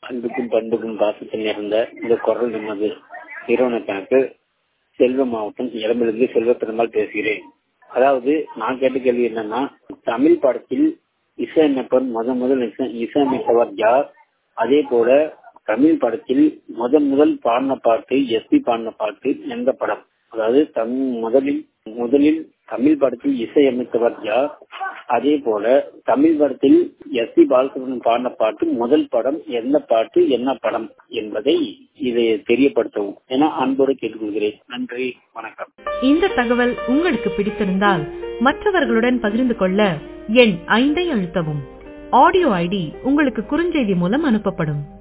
அன்புக்கும் பண்புக்கும் பாசத்தில் நிறைந்த இந்த குரல் நமது நிறுவனத்தினருக்கு செல்வ மாவட்டம் இளம்பிலிருந்து செல்வ பெருமாள் பேசுகிறேன் அதாவது நான் கேட்ட கேள்வி என்னன்னா தமிழ் படத்தில் இசையமைப்பவர் முத முதல் இசை- இசையமைத்தவர் யார் அதே போல தமிழ் படத்தில் முதன் முதல் பாடின பாட்டு எஸ்பி பாடின பாட்டு எந்த படம் அதாவது தம் முதலில் முதலில் தமிழ் படத்தில் இசையமைத்தவர் யார் அதே போல தமிழ் படத்தில் எஸ் பி பாலசுப்ரமணியன் பாடின பாட்டு முதல் படம் எந்த பாட்டு என்ன படம் என்பதை இதை தெரியப்படுத்தவும் என அன்போடு கேட்டுக்கொள்கிறேன் நன்றி வணக்கம் இந்த தகவல் உங்களுக்கு பிடித்திருந்தால் மற்றவர்களுடன் பகிர்ந்து கொள்ள எண் ஐந்தை அழுத்தவும் ஆடியோ ஐடி உங்களுக்கு குறுஞ்செய்தி மூலம் அனுப்பப்படும்